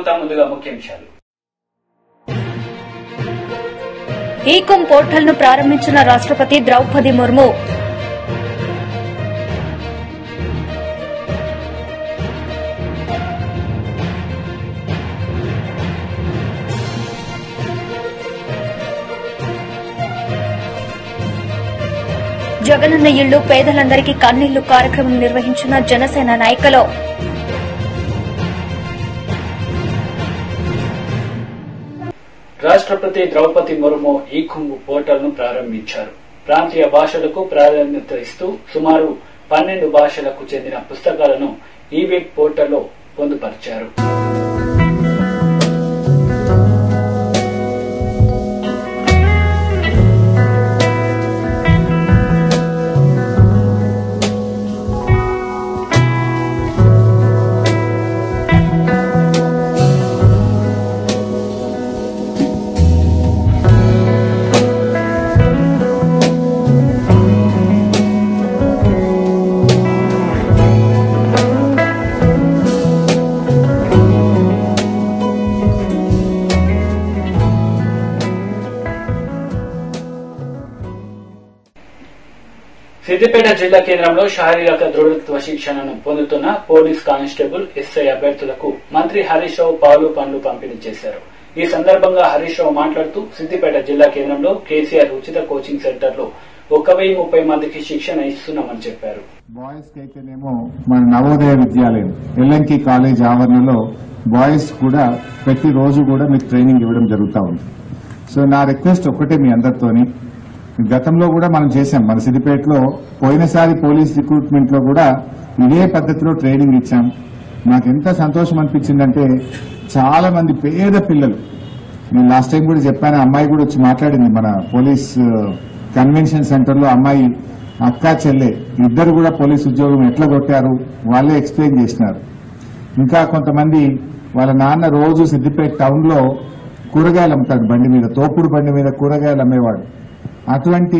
చూద్దాం ముందుగా ముఖ్యాంశాలు ఈకం పోర్టల్ ను ప్రారంభించిన రాష్ట్రపతి ద్రౌపది ముర్ము జగనన్న ఇళ్లు పేదలందరికీ కన్నీళ్లు కార్యక్రమం నిర్వహించిన జనసేన నాయకులు రాష్ట్రపతి ద్రౌపది ముర్ము ఈ కుంగు పోర్టల్ ను ప్రారంభించారు ప్రాంతీయ భాషలకు ప్రాధాన్యత ఇస్తూ సుమారు పన్నెండు భాషలకు చెందిన పుస్తకాలను ఈ వెబ్ పోర్టల్లో పొందుపరిచారు సిద్దిపేట జిల్లా కేంద్రంలో శారీరక దృఢత్వ శిక్షణను పొందుతున్న పోలీస్ కానిస్టేబుల్ ఎస్ఐ అభ్యర్థులకు మంత్రి హరీష్ రావు పాలు పండ్లు పంపిణీ చేశారు ఈ సందర్భంగా హరీష్ రావు మాట్లాడుతూ సిద్దిపేట జిల్లా కేంద్రంలో కేసీఆర్ ఉచిత కోచింగ్ సెంటర్లో ఒక వెయ్యి ముప్పై మందికి శిక్షణ ఇస్తున్నామని చెప్పారు బాయ్స్ కి అయితేనేమో మన నవోదయ విద్యాలయం ఎల్ఎన్కి కాలేజ్ ఆవరణలో బాయ్స్ కూడా ప్రతి రోజు కూడా మీకు ట్రైనింగ్ ఇవ్వడం జరుగుతూ ఉంది సో నా రిక్వెస్ట్ ఒక్కటే మీ అందరితోని గతంలో కూడా మనం చేశాం మన సిద్దిపేటలో పోయినసారి పోలీస్ రిక్రూట్మెంట్ లో కూడా ఇదే పద్ధతిలో ట్రైనింగ్ ఇచ్చాం నాకు ఎంత సంతోషం అనిపించిందంటే చాలా మంది పేద పిల్లలు నేను లాస్ట్ టైం కూడా చెప్పాను అమ్మాయి కూడా వచ్చి మాట్లాడింది మన పోలీస్ కన్వెన్షన్ సెంటర్ లో అమ్మాయి అక్క చెల్లె ఇద్దరు కూడా పోలీస్ ఉద్యోగం ఎట్లా కొట్టారు వాళ్ళే ఎక్స్ప్లెయిన్ చేసినారు ఇంకా కొంతమంది వాళ్ళ నాన్న రోజు సిద్దిపేట టౌన్ లో కూరగాయలు అమ్ముతాడు బండి మీద తోపుడు బండి మీద కూరగాయలు అమ్మేవాడు అటువంటి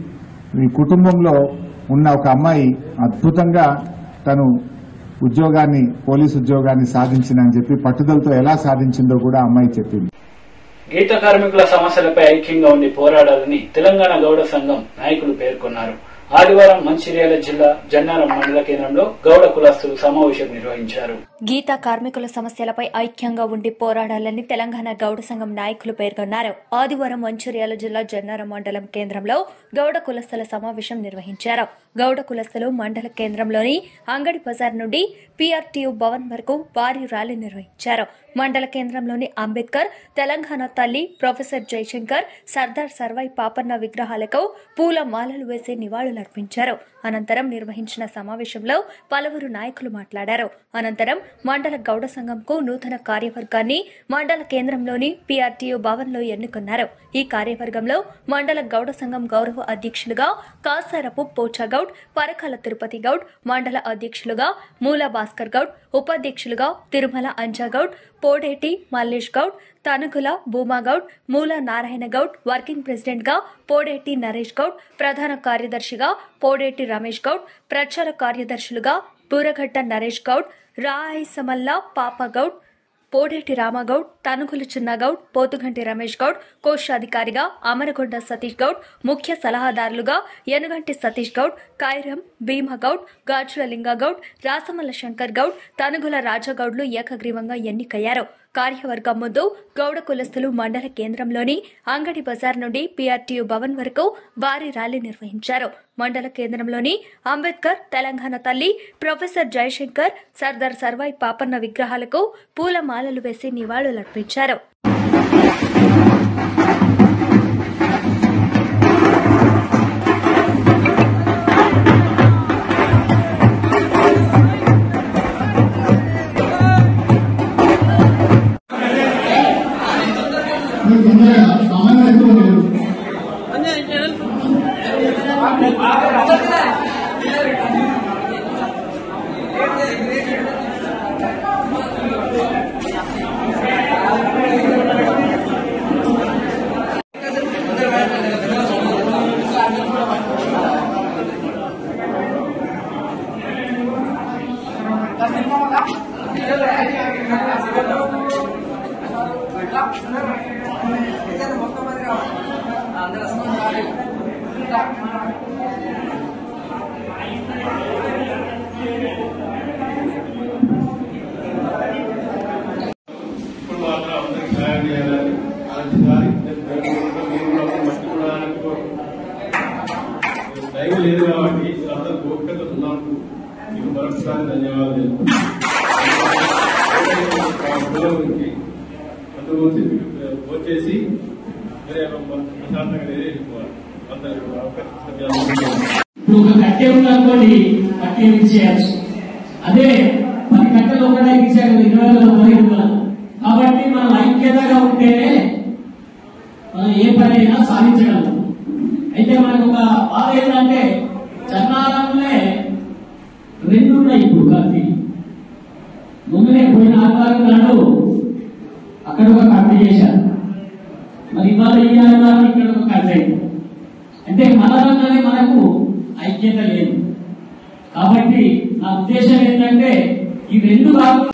ఈ కుటుంబంలో ఉన్న ఒక అమ్మాయి అద్భుతంగా తను ఉద్యోగాన్ని పోలీస్ ఉద్యోగాన్ని సాధించిందని చెప్పి పట్టుదలతో ఎలా సాధించిందో కూడా ఆ అమ్మాయి చెప్పింది గీత కార్మికుల సమస్యలపై ఐక్యంగా ఉండి పోరాడాలని తెలంగాణ గౌడ సంఘం నాయకులు పేర్కొన్నారు ఆదివారం మంచిర్యాల జిల్లా జన్నారం మండల కేంద్రంలో గౌడ కులస్తులు సమావేశం నిర్వహించారు గీత కార్మికుల సమస్యలపై ఐక్యంగా ఉండి పోరాడాలని తెలంగాణ గౌడ సంఘం నాయకులు పేర్కొన్నారు ఆదివారం మంచిర్యాల జిల్లా జన్నారం మండలం కేంద్రంలో గౌడ కులస్తుల సమావేశం నిర్వహించారు గౌడ కులస్తులు మండల కేంద్రంలోని అంగడి బజార్ నుండి పీఆర్టీయూ భవన్ వరకు భారీ ర్యాలీ నిర్వహించారు మండల కేంద్రంలోని అంబేద్కర్ తెలంగాణ తల్లి ప్రొఫెసర్ జయశంకర్ సర్దార్ సర్వై పాపన్న విగ్రహాలకు పూల మాలలు వేసి నివాళులర్పించారు అనంతరం నిర్వహించిన సమావేశంలో పలువురు నాయకులు మాట్లాడారు అనంతరం మండల గౌడ సంఘంకు నూతన కార్యవర్గాన్ని మండల కేంద్రంలోని పీఆర్టీయూ భవన్లో ఎన్నుకున్నారు ఈ కార్యవర్గంలో మండల గౌడ సంఘం గౌరవ అధ్యక్షులుగా కాసారపు పోచాగౌడ్ పరకాల తిరుపతి గౌడ్ మండల అధ్యక్షులుగా మూల భాస్కర్ గౌడ్ ఉపాధ్యక్షులుగా తిరుమల అంజాగౌడ్ పోడేటి మల్లేష్ గౌడ్ తనుగుల భూమాగౌడ్ మూల నారాయణ గౌడ్ వర్కింగ్ ప్రెసిడెంట్ గా పోడేటి నరేష్ గౌడ్ ప్రధాన కార్యదర్శిగా పోడేటి రమేష్ గౌడ్ ప్రచార కార్యదర్శులుగా బూరగడ్డ నరేష్ గౌడ్ రాయసమల్ల పాపగౌడ్ పోడేటి రామగౌడ్ తనుగులు చిన్నగౌడ్ పోతుగంటి రమేష్ గౌడ్ కోశాధికారిగా అమరగొండ సతీష్ గౌడ్ ముఖ్య సలహాదారులుగా యనుగంటి సతీష్ గౌడ్ కాయిరం భీమగౌడ్ గాజుల లింగగౌడ్ రాసమల్ల శంకర్ గౌడ్ తనుగుల రాజగౌడ్లు ఏకగ్రీవంగా ఎన్నికయ్యారు కార్యవర్గం ముందు గౌడ కులస్తులు మండల కేంద్రంలోని అంగడి బజార్ నుండి పీఆర్టీయూ భవన్ వరకు భారీ ర్యాలీ నిర్వహించారు మండల కేంద్రంలోని అంబేద్కర్ తెలంగాణ తల్లి ప్రొఫెసర్ జయశంకర్ సర్దార్ సర్వాయి పాపన్న విగ్రహాలకు పూల మాలలు వేసి నివాళులర్పించారు ¡Vamos! ఇప్పుడు మాత్రం అందరికి సహాయం చేయాలని ఆలోచించాలి మీరు కూడా మట్టి కూడా దైవం లేదు కాబట్టి అందరూ గోపికత ఉన్నందుకు మీకు మరొకసారి ధన్యవాదాలు తెలుపుతున్నాను. అందుగురించి వచ్చేసి వేరే ప్రశాంతంగా వేరే వెళ్ళిపోవాలి అందరూ అవకాశం ఇప్పుడు ఒక కట్టె ఉందనుకోండి కట్టె ఇచ్చేయచ్చు అదే పది కట్టెలు ఒకటే ఇచ్చారు ఇరవై వేల పదిహేను వేల కాబట్టి మనం ఐక్యతగా ఉంటేనే మనం ఏ పని అయినా సాధించగలం అయితే మనకు ఒక బాధ ఏంటంటే చన్నారంలోనే రెండు ఉన్నాయి ఇప్పుడు కలిపి ముందునే పోయిన ఆదివారం నాడు అక్కడ ఒక కమిటీ చేశారు మరి ఇవాళ ఈ ఆదివారం ఇక్కడ ఒక కమిటీ అయింది అంటే మనలోనే మనకు ఐక్యత లేదు కాబట్టి నా ఉద్దేశం ఏంటంటే ఈ రెండు కాకుండా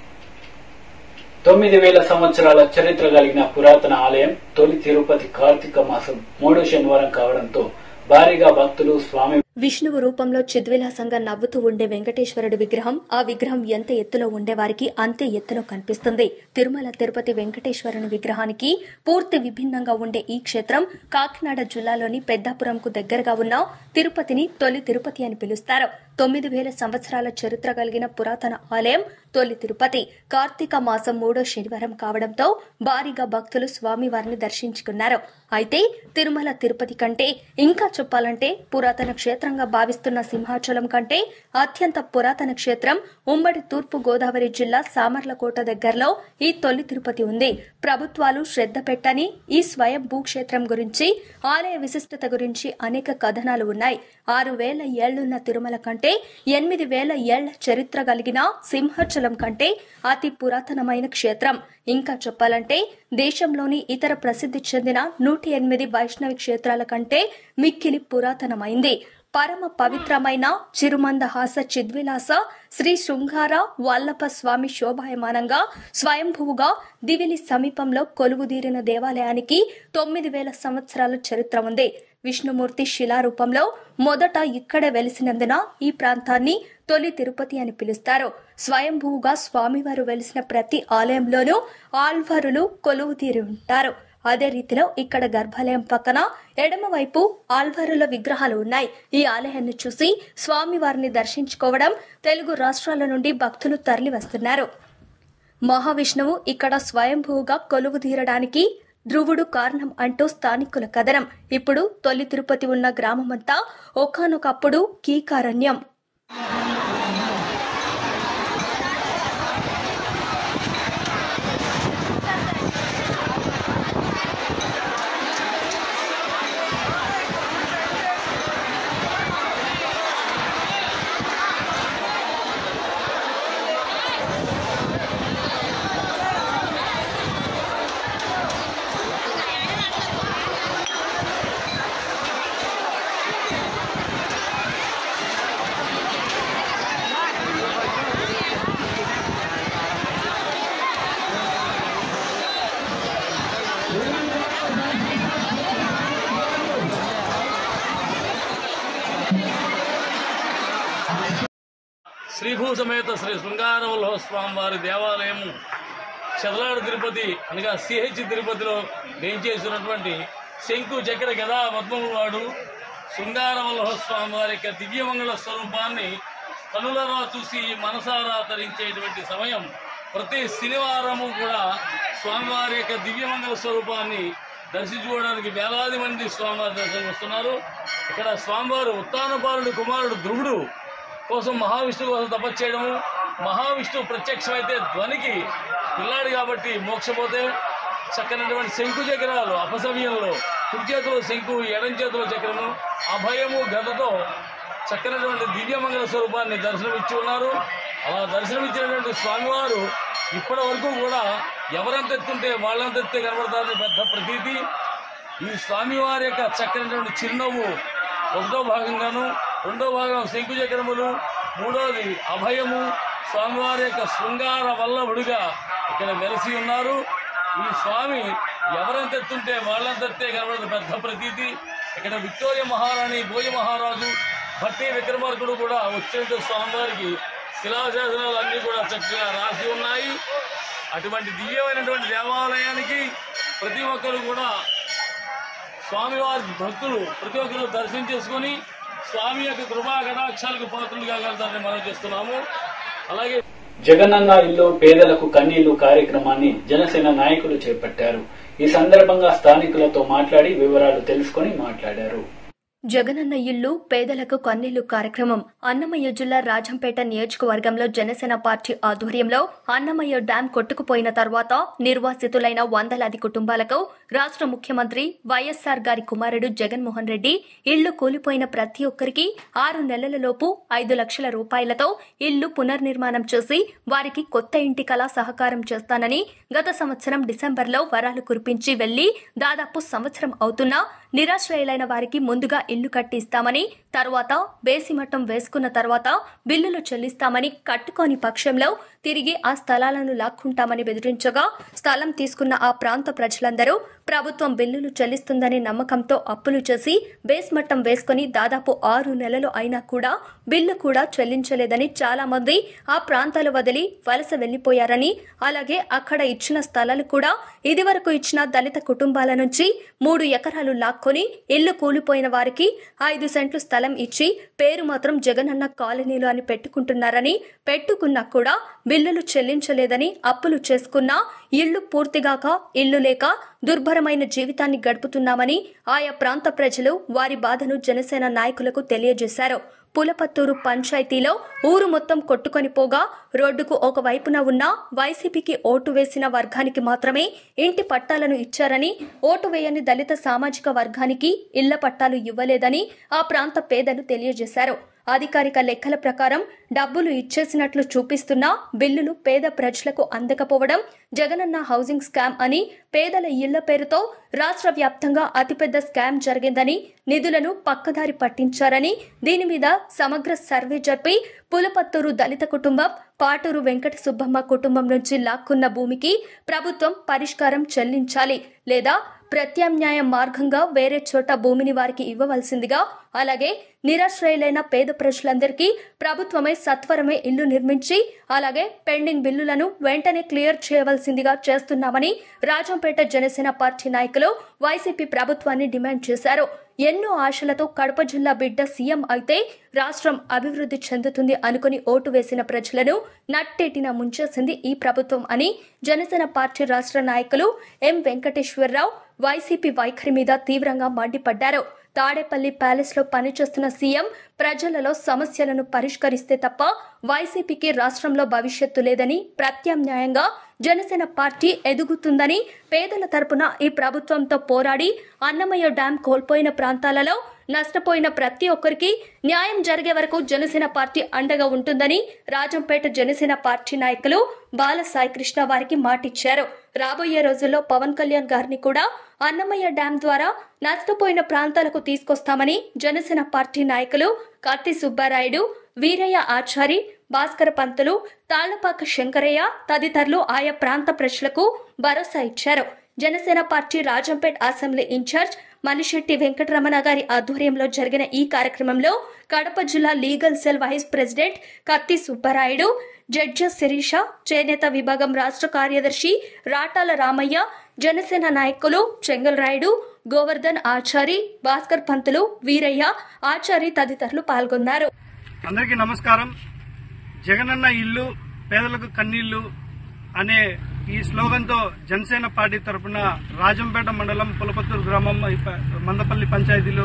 తొమ్మిది వేల సంవత్సరాల చరిత్ర కలిగిన పురాతన ఆలయం తొలి తిరుపతి కార్తీక మాసం మూడో శనివారం కావడంతో భారీగా భక్తులు స్వామి విష్ణువు రూపంలో చిద్విలాసంగా నవ్వుతూ ఉండే వెంకటేశ్వరుడి విగ్రహం ఆ విగ్రహం ఎంత ఎత్తులో ఉండేవారికి అంతే ఎత్తులో కనిపిస్తుంది తిరుమల తిరుపతి వెంకటేశ్వరుని విగ్రహానికి పూర్తి విభిన్నంగా ఉండే ఈ క్షేత్రం కాకినాడ జిల్లాలోని పెద్దాపురంకు దగ్గరగా ఉన్న తిరుపతిని తొలి తిరుపతి అని పిలుస్తారు తొమ్మిది వేల సంవత్సరాల చరిత్ర కలిగిన పురాతన ఆలయం తొలి తిరుపతి కార్తీక మాసం మూడో శనివారం కావడంతో భారీగా భక్తులు స్వామివారిని దర్శించుకున్నారు అయితే తిరుమల తిరుపతి కంటే ఇంకా చెప్పాలంటే పురాతన క్షేత్రంగా భావిస్తున్న సింహాచలం కంటే అత్యంత పురాతన క్షేత్రం ఉమ్మడి తూర్పు గోదావరి జిల్లా సామర్లకోట దగ్గరలో ఈ తొలి తిరుపతి ఉంది ప్రభుత్వాలు శ్రద్ధ పెట్టని ఈ స్వయం భూక్షేత్రం గురించి ఆలయ విశిష్టత గురించి అనేక కథనాలు ఉన్నాయి ఆరు వేల ఏళ్లున్న తిరుమల కంటే ఎనిమిది వేల ఏళ్ల చరిత్ర కలిగిన సింహాచలం కంటే అతి పురాతనమైన క్షేత్రం ఇంకా చెప్పాలంటే దేశంలోని ఇతర ప్రసిద్ధి చెందిన నూట ఎనిమిది వైష్ణవి క్షేత్రాల కంటే మిక్కిలి పురాతనమైంది పరమ పవిత్రమైన చిరుమందహాస చిద్విలాస శ్రీ శృంగార వల్లభ స్వామి శోభాయమానంగా స్వయంభువుగా దివిలి సమీపంలో కొలువుదీరిన దేవాలయానికి తొమ్మిది వేల సంవత్సరాల చరిత్ర ఉంది విష్ణుమూర్తి శిలారూపంలో మొదట ఇక్కడే వెలిసినందున ఈ ప్రాంతాన్ని తొలి తిరుపతి అని పిలుస్తారు స్వయంభూగా స్వామివారు వెలిసిన ప్రతి ఆలయంలోనూ ఆల్వారులు కొలువు తీరి ఉంటారు అదే రీతిలో ఇక్కడ గర్భాలయం పక్కన ఎడమవైపు ఆల్వారుల విగ్రహాలు ఉన్నాయి ఈ ఆలయాన్ని చూసి స్వామివారిని దర్శించుకోవడం తెలుగు రాష్ట్రాల నుండి భక్తులు తరలి వస్తున్నారు మహావిష్ణువు ఇక్కడ స్వయంభూగా కొలువు తీరడానికి ధ్రువుడు కారణం అంటూ స్థానికుల కథనం ఇప్పుడు తొలి తిరుపతి ఉన్న గ్రామమంతా ఒకానొకప్పుడు కీకారణ్యం శ్రీభూ సమేత శ్రీ శృంగారవల్లువ స్వామి వారి దేవాలయము చదలాడు తిరుపతి అనగా సిహెచ్ తిరుపతిలో వేయించేసినటువంటి శంకు చక్ర గదా పద్మముల వాడు శృంగారవల్లువ స్వామి వారి యొక్క దివ్యమంగళ స్వరూపాన్ని కనులరా చూసి మనసారా తరించేటువంటి సమయం ప్రతి శనివారము కూడా స్వామివారి యొక్క దివ్యమంగళ స్వరూపాన్ని దర్శించుకోవడానికి వేలాది మంది స్వామివారి దర్శనం వస్తున్నారు ఇక్కడ స్వామివారు ఉత్తానపాలుడి కుమారుడు ధ్రువుడు కోసం మహావిష్ణువు కోసం తపస్సు చేయడము మహావిష్ణువు ప్రత్యక్షమైతే ధ్వనికి పిల్లాడు కాబట్టి మోక్షపోతే చక్కనటువంటి శంకు చక్రాలు అపసమయంలో కుడి చేతిలో శంకు ఎడం చేతిలో చక్రము అభయము గదతో చక్కనటువంటి దివ్యమంగళ స్వరూపాన్ని దర్శనమిచ్చి ఉన్నారు అలా దర్శనమిచ్చినటువంటి స్వామివారు ఇప్పటి వరకు కూడా ఎవరెంత ఎత్తుంటే వాళ్ళంత ఎత్తే కనబడతారని పెద్ద ప్రతీతి ఈ స్వామివారి యొక్క చక్కనటువంటి చిరునవ్వు ఒకటో భాగంగాను రెండో భాగం శంకు చక్రములు మూడోది అభయము స్వామివారి యొక్క శృంగార వల్లభుడిగా ఇక్కడ వెలిసి ఉన్నారు ఈ స్వామి ఎవరంత ఎత్తుంటే వాళ్ళంత ఎత్తే కనబడదు పెద్ద ప్రతీతి ఇక్కడ విక్టోరియా మహారాణి భోజ మహారాజు భట్టి విక్రమార్కుడు కూడా వచ్చినట్టు స్వామివారికి శిలాశాసనాలు అన్ని కూడా చక్కగా రాసి ఉన్నాయి అటువంటి దివ్యమైనటువంటి దేవాలయానికి ప్రతి ఒక్కరు కూడా స్వామివారి భక్తులు ప్రతి ఒక్కరు దర్శనం చేసుకొని స్వామి యొక్క కృపా కటాక్షాలకు పాత్రలు కాగలుగుతారని మనం చేస్తున్నాము అలాగే జగనన్న ఇల్లు పేదలకు కన్నీళ్లు కార్యక్రమాన్ని జనసేన నాయకులు చేపట్టారు ఈ సందర్భంగా స్థానికులతో మాట్లాడి వివరాలు తెలుసుకొని మాట్లాడారు జగనన్న ఇల్లు పేదలకు కన్నీళ్లు కార్యక్రమం అన్నమయ్య జిల్లా రాజంపేట నియోజకవర్గంలో జనసేన పార్టీ ఆధ్వర్యంలో అన్నమయ్య డ్యాం కొట్టుకుపోయిన తర్వాత నిర్వాసితులైన వందలాది కుటుంబాలకు రాష్ట్ర ముఖ్యమంత్రి వైఎస్సార్ గారి కుమారుడు జగన్మోహన్ రెడ్డి ఇళ్లు కూలిపోయిన ప్రతి ఒక్కరికి ఆరు నెలలలోపు ఐదు లక్షల రూపాయలతో ఇల్లు పునర్నిర్మాణం చేసి వారికి కొత్త ఇంటి కళ సహకారం చేస్తానని గత సంవత్సరం డిసెంబర్లో వరాలు కురిపించి వెళ్లి దాదాపు సంవత్సరం అవుతున్నా నిరాశ్రయులైన వారికి ముందుగా ఇల్లు కట్టిస్తామని తర్వాత బేసిమట్టం వేసుకున్న తర్వాత బిల్లులు చెల్లిస్తామని కట్టుకోని పక్షంలో తిరిగి ఆ స్థలాలను లాక్కుంటామని బెదిరించగా స్థలం తీసుకున్న ఆ ప్రాంత ప్రజలందరూ ప్రభుత్వం బిల్లులు చెల్లిస్తుందనే నమ్మకంతో అప్పులు చేసి బేస్ మట్టం వేసుకుని దాదాపు ఆరు నెలలు అయినా కూడా బిల్లు కూడా చెల్లించలేదని చాలా మంది ఆ ప్రాంతాలు వదిలి వలస వెళ్లిపోయారని అలాగే అక్కడ ఇచ్చిన స్థలాలు కూడా ఇదివరకు ఇచ్చిన దళిత కుటుంబాల నుంచి మూడు ఎకరాలు లాక్కొని ఇల్లు కూలిపోయిన వారికి ఐదు సెంట్లు స్థలం ఇచ్చి పేరు మాత్రం జగనన్న కాలనీలు అని పెట్టుకుంటున్నారని పెట్టుకున్నా కూడా బిల్లులు చెల్లించలేదని అప్పులు చేసుకున్నా ఇళ్లు పూర్తిగాక ఇల్లు లేక దుర్భరమైన జీవితాన్ని గడుపుతున్నామని ఆయా ప్రాంత ప్రజలు వారి బాధను జనసేన నాయకులకు తెలియజేశారు పులపత్తూరు పంచాయతీలో ఊరు మొత్తం కొట్టుకొని పోగా రోడ్డుకు ఒక వైపున ఉన్న వైసీపీకి ఓటు వేసిన వర్గానికి మాత్రమే ఇంటి పట్టాలను ఇచ్చారని ఓటు వేయని దళిత సామాజిక వర్గానికి ఇళ్ల పట్టాలు ఇవ్వలేదని ఆ ప్రాంత పేదలు తెలియజేశారు అధికారిక లెక్కల ప్రకారం డబ్బులు ఇచ్చేసినట్లు చూపిస్తున్నా బిల్లులు పేద ప్రజలకు అందకపోవడం జగనన్న హౌసింగ్ స్కామ్ అని పేదల ఇళ్ల పేరుతో రాష్ట్ర వ్యాప్తంగా అతిపెద్ద స్కామ్ జరిగిందని నిధులను పక్కదారి పట్టించారని దీని మీద సమగ్ర సర్వే జరిపి పులపత్తూరు దళిత కుటుంబం పాటూరు వెంకట సుబ్బమ్మ కుటుంబం నుంచి లాక్కున్న భూమికి ప్రభుత్వం పరిష్కారం చెల్లించాలి లేదా ప్రత్యామ్నాయ మార్గంగా వేరే చోట భూమిని వారికి ఇవ్వవలసిందిగా అలాగే నిరాశ్రయులైన పేద ప్రజలందరికీ ప్రభుత్వమే సత్వరమే ఇల్లు నిర్మించి అలాగే పెండింగ్ బిల్లులను వెంటనే క్లియర్ చేయవలసిందిగా చేస్తున్నామని రాజంపేట జనసేన పార్టీ నాయకులు వైసీపీ ప్రభుత్వాన్ని డిమాండ్ చేశారు ఎన్నో ఆశలతో కడప జిల్లా బిడ్డ సీఎం అయితే రాష్ట్రం అభివృద్ధి చెందుతుంది అనుకుని ఓటు వేసిన ప్రజలను నట్టేటిన ముంచేసింది ఈ ప్రభుత్వం అని జనసేన పార్టీ రాష్ట్ర నాయకులు ఎం వెంకటేశ్వరరావు వైసీపీ వైఖరి మీద తీవ్రంగా మండిపడ్డారు తాడేపల్లి ప్యాలెస్ లో పనిచేస్తున్న సీఎం ప్రజలలో సమస్యలను పరిష్కరిస్తే తప్ప వైసీపీకి రాష్ట్రంలో భవిష్యత్తు లేదని ప్రత్యామ్నాయంగా జనసేన పార్టీ ఎదుగుతుందని పేదల తరపున ఈ ప్రభుత్వంతో పోరాడి అన్నమయ్య డ్యాం కోల్పోయిన ప్రాంతాలలో నష్టపోయిన ప్రతి ఒక్కరికి న్యాయం జరిగే వరకు జనసేన పార్టీ అండగా ఉంటుందని రాజంపేట జనసేన పార్టీ నాయకులు బాల సాయికృష్ణ వారికి మాటిచ్చారు రాబోయే రోజుల్లో పవన్ కళ్యాణ్ గారిని కూడా అన్నమయ్య డ్యాం ద్వారా నష్టపోయిన ప్రాంతాలకు తీసుకొస్తామని జనసేన పార్టీ నాయకులు కత్తి సుబ్బారాయుడు వీరయ్య ఆచారి భాస్కర పంతులు తాళ్లపాక శంకరయ్య తదితరులు ఆయా ప్రాంత ప్రజలకు భరోసా ఇచ్చారు Janasena party Rajampet assembly incharge Malisetti Venkataramana గారి ఆధ్వర్యంలో జరిగిన ఈ కార్యక్రమంలో కడప జిల్లా లీగల్ సెల్ వైస్ ప్రెసిడెంట్ కత్తి సుబ్బరాయుడు జడ్జ శిరీష చేనేత విభాగం రాష్ట్ర కార్యదర్శి రాటాల రామయ్య జనసేన నాయకులు చెంగల్ రాయుడు గోవర్ధన్ ఆచారి భాస్కర్ పంతులు వీరయ్య ఆచారి తదితరులు పాల్గొన్నారు అందరికీ నమస్కారం జగనన్న ఇల్లు పేదలకు కన్నీళ్లు అనే ఈ స్లోగన్తో జనసేన పార్టీ తరఫున రాజంపేట మండలం పులపత్తూరు గ్రామం ఈ ప- మందపల్లి పంచాయతీలో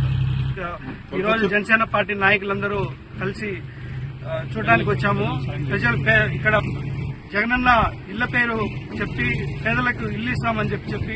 ఆ, ఈరోజు జనసేన పార్టీ నాయకులందరూ కలిసి ఆ, చూడడానికి వచ్చాము ప్రజలు పే- ఇక్కడ జగనన్న ఇళ్ల పేరు చెప్పి పేదలకు ఇల్లు ఇస్తామని చెప్పి చెప్పి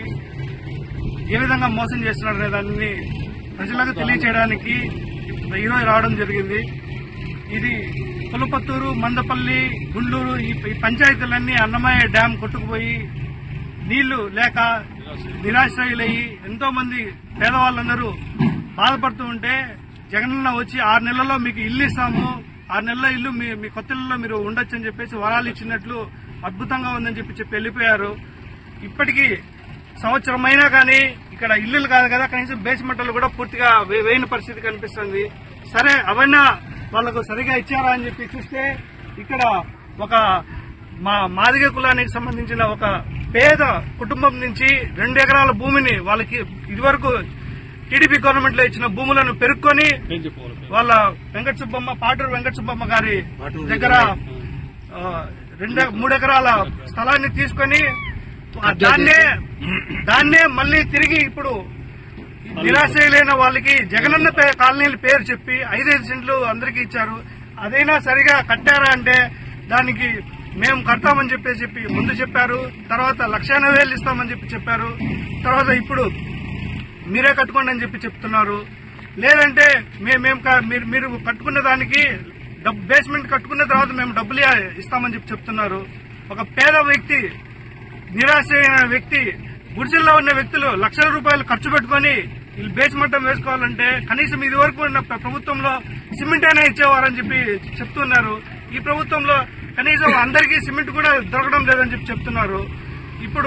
ఏ విధంగా మోసం చేస్తున్నారనే దాన్ని ప్రజలకు తెలియచేయడానికి ఈరోజు రావడం జరిగింది ఇది పులపత్తూరు మందపల్లి గుండూరు ఈ ఈ పంచాయతీలన్నీ అన్నమయ్య డ్యాం కొట్టుకుపోయి నీళ్లు లేక నిరాశ్రయులయ్యి ఎంతో మంది పేదవాళ్ళందరూ బాధపడుతూ ఉంటే జగనన్న వచ్చి ఆరు నెలల్లో మీకు ఇల్లు ఇస్తాము ఆరు నెలల ఇల్లు మీ మీ కొత్త ఇల్లులో మీరు ఉండొచ్చు అని చెప్పేసి వరాలు ఇచ్చినట్లు అద్భుతంగా ఉందని చెప్పి చెప్పి వెళ్ళిపోయారు ఇప్పటికీ సంవత్సరం అయినా కానీ ఇక్కడ ఇల్లులు కాదు కదా కనీసం బేస్మెంట్లు కూడా పూర్తిగా వే- వేయని పరిస్థితి కనిపిస్తుంది సరే అవన్నా వాళ్ళకు సరిగా ఇచ్చారా అని చెప్పి చూస్తే ఇక్కడ ఒక మా మాదిగ కులానికి సంబంధించిన ఒక పేద కుటుంబం నుంచి రెండు ఎకరాల భూమిని వాళ్ళకి ఇదివరకు టీడీపీ గవర్నమెంట్ లో ఇచ్చిన భూములను పెరుక్కొని వాళ్ళ వెంకట సుబ్బమ్మ పాటూరు వెంకట సుబ్బమ్మ గారి దగ్గర ఆ, రెండు మూడు ఎకరాల స్థలాన్ని తీసుకొని ఆ దాన్నే దాన్నే మళ్ళీ తిరిగి ఇప్పుడు నిరాశ్రయులైన వాళ్ళకి జగనన్న పే- కాలనీల పేరు చెప్పి ఐదైదు సెంట్లు అందరికీ ఇచ్చారు అదైనా సరిగా కట్టారా అంటే దానికి మేము కడతామని చెప్పేసి చెప్పి ముందు చెప్పారు తర్వాత లక్ష ఎనభై వేలు ఇస్తామని చెప్పి చెప్పారు తర్వాత ఇప్పుడు మీరే కట్టుకోండి అని చెప్పి చెప్తున్నారు లేదంటే మే- మేము క- మీరు మీరు కట్టుకున్న దానికి డబ్- బేస్మెంట్ కట్టుకున్న తర్వాత మేము డబ్బులు ఇస్తామని చెప్పి చెప్తున్నారు ఒక పేద వ్యక్తి నిరాశ అయిన వ్యక్తి గుడిసెల్లో ఉన్న వ్యక్తులు లక్షల రూపాయలు ఖర్చు పెట్టుకొని వీళ్ళు బేస్ మట్టం వేసుకోవాలంటే కనీసం ఇది వరకు ఉన్న ప్ర- ప్రభుత్వంలో సిమెంట్ అయినా ఇచ్చేవారని చెప్పి చెప్తున్నారు ఈ ప్రభుత్వంలో కనీసం అందరికీ సిమెంట్ కూడా దొరకడం లేదని చెప్పి చెప్తున్నారు ఇప్పుడు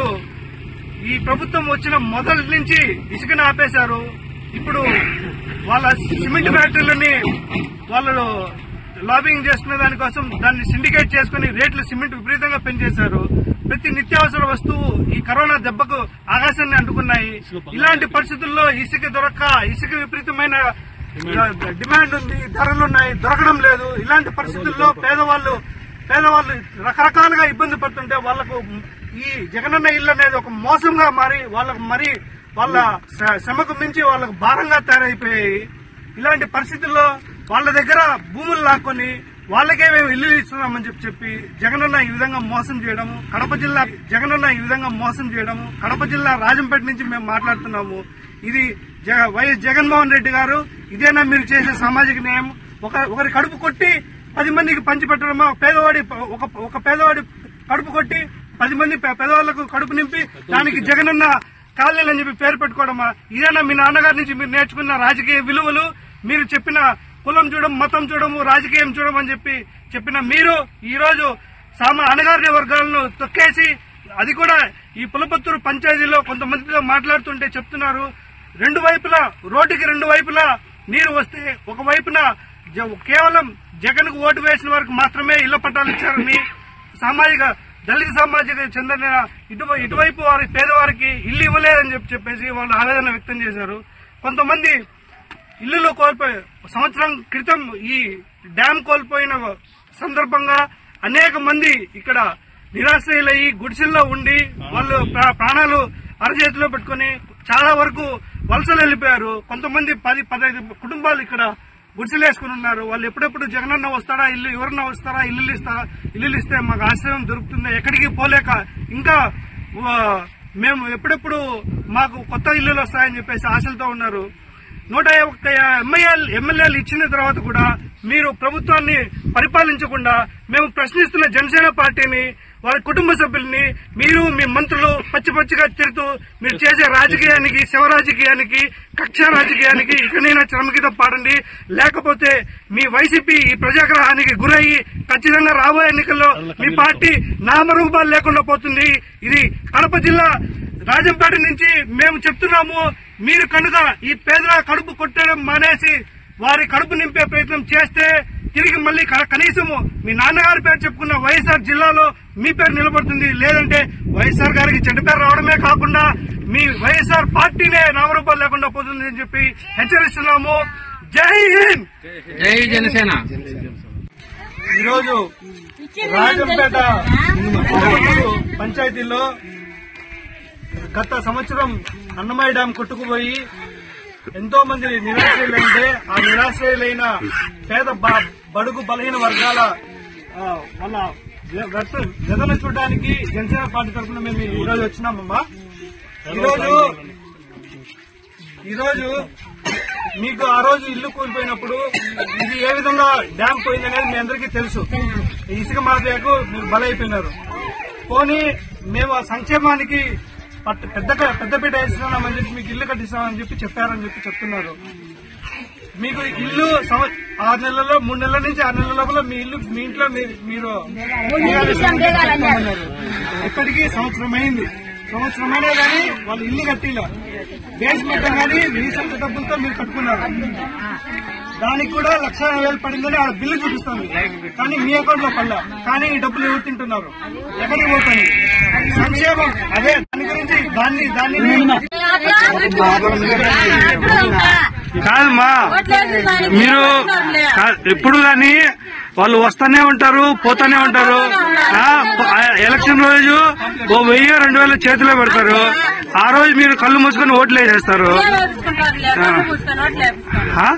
ఈ ప్రభుత్వం వచ్చిన మొదటి నుంచి ఇసుకని ఆపేశారు ఇప్పుడు వాళ్ళ సిమెంట్ ఫ్యాక్టరీలని వాళ్ళు లాబింగ్ చేసుకునే దానికోసం దాన్ని సిండికేట్ చేసుకుని రేట్లు సిమెంట్ విపరీతంగా పెంచేశారు ప్రతి నిత్యావసర వస్తువు ఈ కరోనా దెబ్బకు ఆకాశాన్ని అంటుకున్నాయి ఇలాంటి పరిస్థితుల్లో ఇసుక దొరక్క ఇసుక విపరీతమైన డిమాండ్ ఉంది ధరలు ఉన్నాయి దొరకడం లేదు ఇలాంటి పరిస్థితుల్లో పేదవాళ్ళు పేదవాళ్ళు రకరకాలుగా ఇబ్బంది పడుతుంటే వాళ్లకు ఈ జగనన్న ఇల్లు అనేది ఒక మోసంగా మారి వాళ్ళకు మరి వాళ్ళ శ్ర- శ్రమకు మించి వాళ్ళకు భారంగా తయారైపోయాయి ఇలాంటి పరిస్థితుల్లో వాళ్ళ దగ్గర భూములు లాక్కొని వాళ్ళకే మేము ఇల్లు ఇస్తున్నామని చెప్పి చెప్పి జగనన్న ఈ విధంగా మోసం చేయడము కడప జిల్లా జగనన్న ఈ విధంగా మోసం చేయడము కడప జిల్లా రాజంపేట నుంచి మేము మాట్లాడుతున్నాము ఇది జగ- వైఎస్ జగన్మోహన్ రెడ్డి గారు ఇదేనా మీరు చేసే సామాజిక న్యాయం ఒక ఒకరి కడుపు కొట్టి పది మందికి పంచిపెట్టడమా పేదవాడి ఒక ఒక పేదవాడి కడుపు కొట్టి పది మంది పే- పేదవాళ్లకు కడుపు నింపి దానికి జగనన్న కాలనీలు అని చెప్పి పేరు పెట్టుకోవడమా ఇదేనా మీ నాన్నగారి నుంచి మీరు నేర్చుకున్న రాజకీయ విలువలు మీరు చెప్పిన కులం చూడడం మతం చూడము రాజకీయం చూడడం అని చెప్పి చెప్పిన మీరు ఈ రోజు సామ అణగారిన వర్గాలను తొక్కేసి అది కూడా ఈ పులపత్తూరు పంచాయతీలో కొంతమందితో మాట్లాడుతుంటే చెప్తున్నారు రెండు వైపులా రోడ్డుకి రెండు వైపులా నీరు వస్తే ఒక వైపున జ- కేవలం జగన్ కు ఓటు వేసిన వరకు మాత్రమే ఇళ్ల పట్టాలు ఇచ్చారని సామాజిక దళిత సామాజిక చెందిన ఇటు ఇటువైపు వారి పేదవారికి ఇల్లు ఇవ్వలేదని చెప్పి చెప్పేసి వాళ్ళు ఆవేదన వ్యక్తం చేశారు కొంతమంది ఇల్లులు కోల్పోయి సంవత్సరం క్రితం ఈ డ్యామ్ కోల్పోయిన సందర్భంగా అనేక మంది ఇక్కడ నిరాశ్రయులయ్యి గుడిసెల్లో ఉండి వాళ్ళు ప్రా- ప్రాణాలు అరచేతిలో పెట్టుకుని చాలా వరకు వలసలు వెళ్ళిపోయారు కొంతమంది పది పదహైదు కుటుంబాలు ఇక్కడ గుడిసెలు వేసుకుని ఉన్నారు వాళ్ళు ఎప్పుడెప్పుడు జగనన్న వస్తారా ఇల్లు ఎవరన్నా వస్తారా ఇల్లు ఇస్తారా ఇల్లు ఇస్తే మాకు ఆశ్రయం దొరుకుతుంది ఎక్కడికి పోలేక ఇంకా ఆ, మేము ఎప్పుడెప్పుడు మాకు కొత్త ఇల్లులు వస్తాయని చెప్పేసి ఆశలతో ఉన్నారు నూట ఒక్క ఎమ్మెల్యేలు ఎమ్మెల్యేలు ఇచ్చిన తర్వాత కూడా మీరు ప్రభుత్వాన్ని పరిపాలించకుండా మేము ప్రశ్నిస్తున్న జనసేన పార్టీని వారి కుటుంబ సభ్యుల్ని మీరు మీ మంత్రులు పచ్చి పచ్చిగా తిరుగుతూ మీరు చేసే రాజకీయానికి శివ రాజకీయానికి కక్ష రాజకీయానికి ఇకనైనా శ్రమకిత పాడండి లేకపోతే మీ వైసీపీ ఈ ప్రజాగ్రహానికి గురయ్యి ఖచ్చితంగా రాబోయే ఎన్నికల్లో మీ పార్టీ నామరూపాలు లేకుండా పోతుంది ఇది కడప జిల్లా రాజంపేట నుంచి మేము చెప్తున్నాము మీరు కనుక ఈ పేదల కడుపు కొట్టడం మానేసి వారి కడుపు నింపే ప్రయత్నం చేస్తే తిరిగి మళ్ళీ క- కనీసము మీ నాన్నగారి పేరు చెప్పుకున్న వైఎస్ఆర్ జిల్లాలో మీ పేరు నిలబడుతుంది లేదంటే వైఎస్ఆర్ గారికి చెడ్డ పేరు రావడమే కాకుండా మీ వైఎస్ఆర్ పార్టీనే నామరూపాలు లేకుండా పోతుంది అని చెప్పి హెచ్చరిస్తున్నాము జై హింద్ జై జనసేన ఈరోజు రాజంపేట పంచాయతీలో గత సంవత్సరం అన్నమయ్య డ్యాం కొట్టుకుపోయి ఎంతో మంది నిరాశ్రయులైతే ఆ నిరాశ్రయులైన పేద బ- బడుగు బలహీన వర్గాల ఆ, వాళ్ళ వ్యధన చూడడానికి జనసేన పార్టీ తరఫున మేము ఈ రోజు వచ్చినామమ్మా ఈరోజు ఈరోజు మీకు ఆ రోజు ఇల్లు కూలిపోయినప్పుడు ఇది ఏ విధంగా డ్యామ్ పోయిందనేది మీ అందరికీ తెలుసు ఈ ఇసుక మాఫియాకు మీరు బలైపోయినారు పోనీ మేము ఆ సంక్షేమానికి పట్ట- పెద్ద పెద్దపీట వేస్తున్నామని చెప్పి మీకు ఇల్లు కట్టిస్తామని చెప్పి చెప్పారని చెప్పి చెప్తున్నారు మీకు ఇల్లు సంవ- ఆరు నెలల్లో మూడు నెలల నుంచి ఆరు నెలల లోపల మీ ఇల్లు మీ ఇంట్లో మీ- మీరు అన్నారు. ఇప్పటికీ సంవత్సరం అయింది సంవత్సరమైనా కానీ వాళ్ళు ఇల్లు కట్టిలా బేస్మెంట్ కానీ మీ సొంత డబ్బులతో మీరు కట్టుకున్నారు దానికి కూడా లక్ష యాభై వేలు పడిందని ఆ బిల్లు చూపిస్తాను కానీ మీ అకౌంట్ లో పడలా కానీ ఈ డబ్బులు ఎవరు తింటున్నారు ఎక్కడికి పోతుంది సంక్షేమం అదే దాని గురించి దాన్ని దాన్ని కాదమ్మా మీరు కా- ఎప్పుడు కానీ వాళ్ళు వస్తానే ఉంటారు పోతానే ఉంటారు ఆ, ఆ, ఎలక్షన్ రోజు ఓ వెయ్యి రెండు వేల చేతిలో పెడతారు ఆ రోజు మీరు కళ్ళు మూసుకొని ఓట్లు వేసేస్తారు ఆ?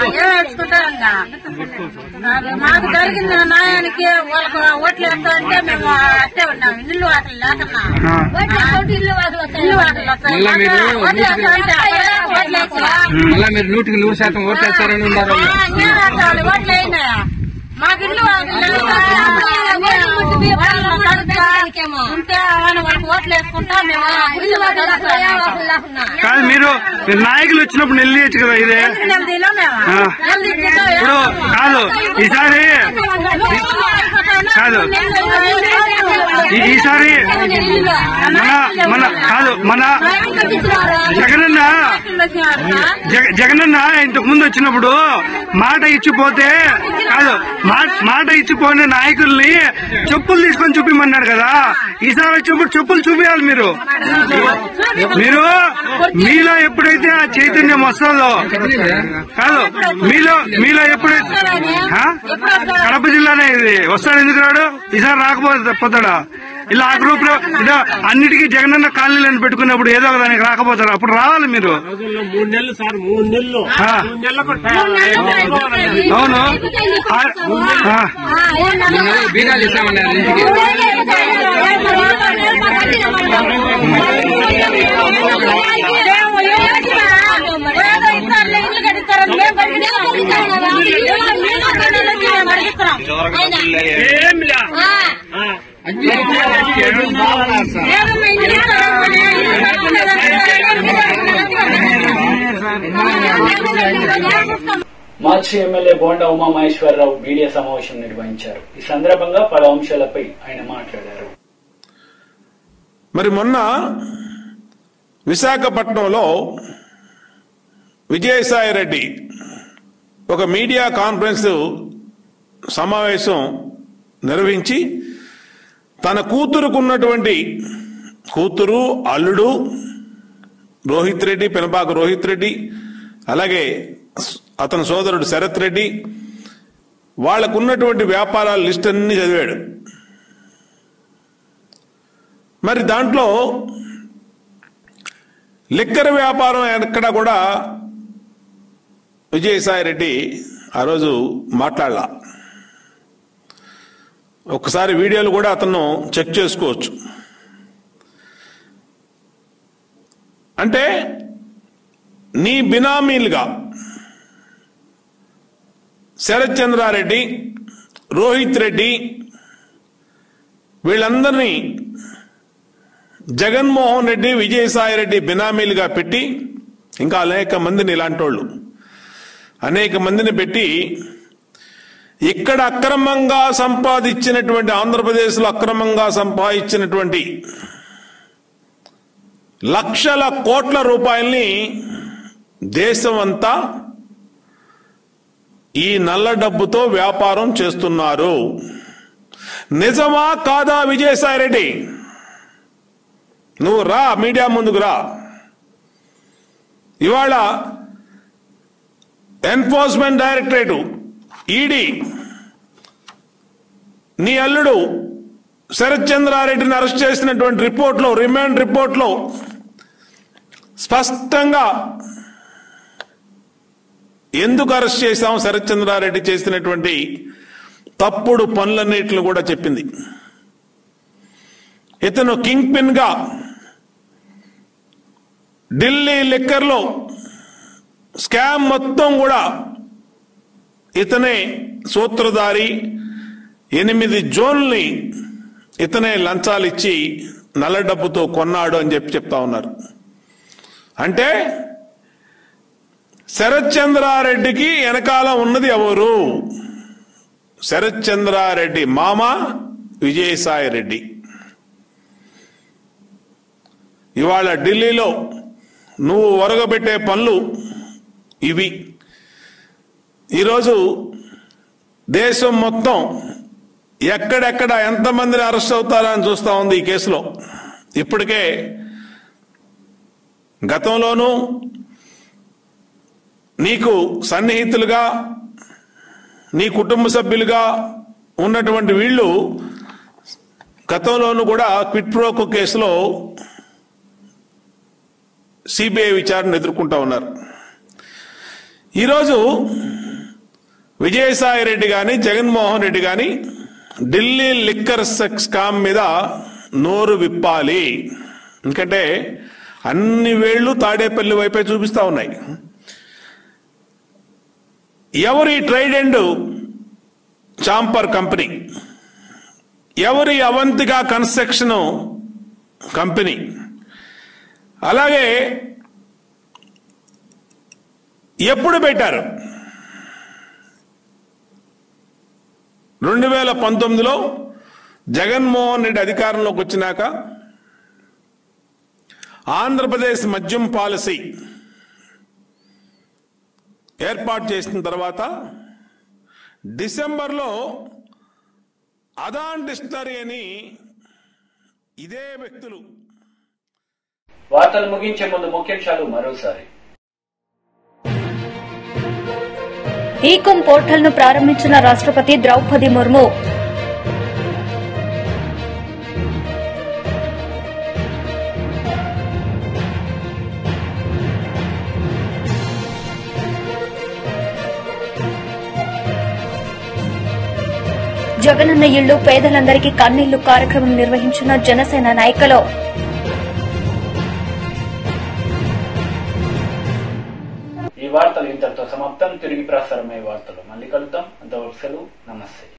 మాకు జరిగిన న్యాయానికి వాళ్ళకు ఓట్లు వేస్తా అంటే మేము అట్టే ఉన్నాం ఇల్లు వాటలు లేకన్నా ఆ. ఇల్లు వాటలు ఇల్లు వాటలు ఓట్లు వేస్తా అంటే అక్కడే ఓట్లు వేస్తా. మళ్ళా మీరు నూటికి నూరు శాతం ఓటేస్తారని ఉన్నారు ఆ, ఏం వేస్తాడు? ఓట్లు అయినాయా మాకు ఇల్లు వాటలు లేక వాళ్ళని అడుగుతా ఉంటే వాళ్ళని వాళ్ళకి ఓట్లు వేసుకుంటా మేము ఇల్లు వాటలు కాదు మీరు మీరు నాయకులు వచ్చినప్పుడు వెళ్ళేయచ్చు కదా ఇదే ఆ. ఇప్పుడు కాదు ఈసారి కాదు ఈ- ఈసారి మన మన కాదు మన జగనన్న జగ- జగనన్న ఇంతకు ముందు వచ్చినప్పుడు మాట ఇచ్చిపోతే కాదు మా- మాట ఇచ్చిపోయిన నాయకుల్ని చెప్పులు తీసుకొని చూపిమన్నాడు కదా ఈసారి వచ్చినప్పుడు చెప్పులు చూపించాలి మీరు మీరు మీలో ఎప్పుడైతే ఆ చైతన్యం వస్తుందో కాదు మీలో మీలో ఎప్పుడైతే ఆ? కడప జిల్లానే ఇది వస్తాడు ఎందుకు రాడు ఈసారి రాకపోతే పోతాడా ఇలా ఆ గ్రూప్ లో ఇదో అన్నిటికీ జగనన్న కాలనీలను పెట్టుకున్నప్పుడు ఏదో ఒక దానికి రాకపోతారు అప్పుడు రావాలి మీరు మూడు నెలలు సార్ మూడు నెలలు ఆ. మూడు నెలలకు అవును ఆ, ఆ. బీగాలు ఇస్తామన్నారు ఇంటికి ఏం లే. మాజీ ఎమ్మెల్యే బోండా ఉమామహేశ్వరరావు మీడియా సమావేశం నిర్వహించారు ఈ సందర్భంగా పలు అంశాలపై ఆయన మాట్లాడారు మరి మొన్న విశాఖపట్నంలో విజయసాయి రెడ్డి ఒక మీడియా కాన్ఫరెన్స్ సమావేశం నిర్వహించి తన కూతురుకున్నటువంటి కూతురు అల్లుడు రోహిత్ రెడ్డి పెనపాక రోహిత్ రెడ్డి అలాగే అతని సోదరుడు శరత్ రెడ్డి వాళ్లకున్నటువంటి వ్యాపారాల లిస్ట్ అన్ని చదివాడు మరి దాంట్లో లిక్కర్ వ్యాపారం ఎక్కడ కూడా విజయసాయి రెడ్డి ఆ రోజు మాట్లాడలా ఒకసారి వీడియోలు కూడా అతను చెక్ చేసుకోవచ్చు అంటే నీ బినామీలుగా శరత్ చంద్రారెడ్డి రోహిత్ రెడ్డి వీళ్ళందరినీ జగన్మోహన్ రెడ్డి విజయసాయి రెడ్డి బినామీలుగా పెట్టి ఇంకా అనేక మందిని ఇలాంటి వాళ్ళు అనేక మందిని పెట్టి ఇక్కడ అక్రమంగా సంపాదించినటువంటి ఆంధ్రప్రదేశ్లో అక్రమంగా సంపాదించినటువంటి లక్షల కోట్ల రూపాయల్ని దేశం అంతా ఈ నల్ల డబ్బుతో వ్యాపారం చేస్తున్నారు నిజమా కాదా విజయసాయి రెడ్డి నువ్వు రా మీడియా ముందుకు రా ఇవాళ ఎన్ఫోర్స్మెంట్ డైరెక్టరేట్ ఈడీ నీ అల్లుడు శరత్ చంద్రారెడ్డిని అరెస్ట్ చేసినటువంటి రిపోర్ట్లో రిమాండ్ రిపోర్ట్లో స్పష్టంగా ఎందుకు అరెస్ట్ చేశాం శరత్ చంద్రారెడ్డి చేసినటువంటి తప్పుడు పనులన్నిటిని కూడా చెప్పింది ఇతను కింగ్ పిన్ గా ఢిల్లీ లిక్కర్లో స్కామ్ మొత్తం కూడా ఇతనే సూత్రధారి ఎనిమిది జోన్ల్ని ఇతనే లంచాలు ఇచ్చి నల్ల డబ్బుతో కొన్నాడు అని చెప్పి చెప్తా ఉన్నారు అంటే శరత్ చంద్రారెడ్డికి వెనకాల ఉన్నది ఎవరు శరత్ చంద్రారెడ్డి మామ విజయసాయి రెడ్డి ఇవాళ ఢిల్లీలో నువ్వు ఒరగబెట్టే పనులు ఇవి ఈరోజు దేశం మొత్తం ఎక్కడెక్కడ ఎంతమందిని అరెస్ట్ అవుతారా అని చూస్తా ఉంది ఈ కేసులో ఇప్పటికే గతంలోనూ నీకు సన్నిహితులుగా నీ కుటుంబ సభ్యులుగా ఉన్నటువంటి వీళ్ళు గతంలోనూ కూడా క్విట్ ప్రోకో కేసులో సిబిఐ విచారణ ఎదుర్కొంటా ఉన్నారు ఈరోజు విజయసాయి రెడ్డి కానీ జగన్మోహన్ రెడ్డి కానీ ఢిల్లీ లిక్కర్ సెక్స్ స్కామ్ మీద నోరు విప్పాలి ఎందుకంటే అన్ని వేళ్లు తాడేపల్లి వైపే చూపిస్తా ఉన్నాయి ఎవరి ట్రైడెండ్ చాంపర్ కంపెనీ ఎవరి అవంతిగా కన్స్ట్రక్షన్ కంపెనీ అలాగే ఎప్పుడు పెట్టారు రెండు వేల పంతొమ్మిదిలో జగన్మోహన్ రెడ్డి అధికారంలోకి వచ్చినాక ఆంధ్రప్రదేశ్ మద్యం పాలసీ ఏర్పాటు చేసిన తర్వాత డిసెంబర్లో అదాన్ డిస్టరీ అని ఇదే వ్యక్తులు వార్తలు ముగించే ముందు ముఖ్యాంశాలు మరోసారి ఈకమ్ పోర్టల్ ను ప్రారంభించిన రాష్ట్రపతి ద్రౌపది ముర్ము జగనన్న ఇళ్లు పేదలందరికీ కన్నీళ్లు కార్యక్రమం నిర్వహించిన జనసేన నాయకులు ఈ వార్తలు ఇంతటితో సమాప్తం తిరిగి ప్రసారమయ్యే వార్తలు మళ్ళీ కలుద్దాం అంతవరకు సెలవు నమస్తే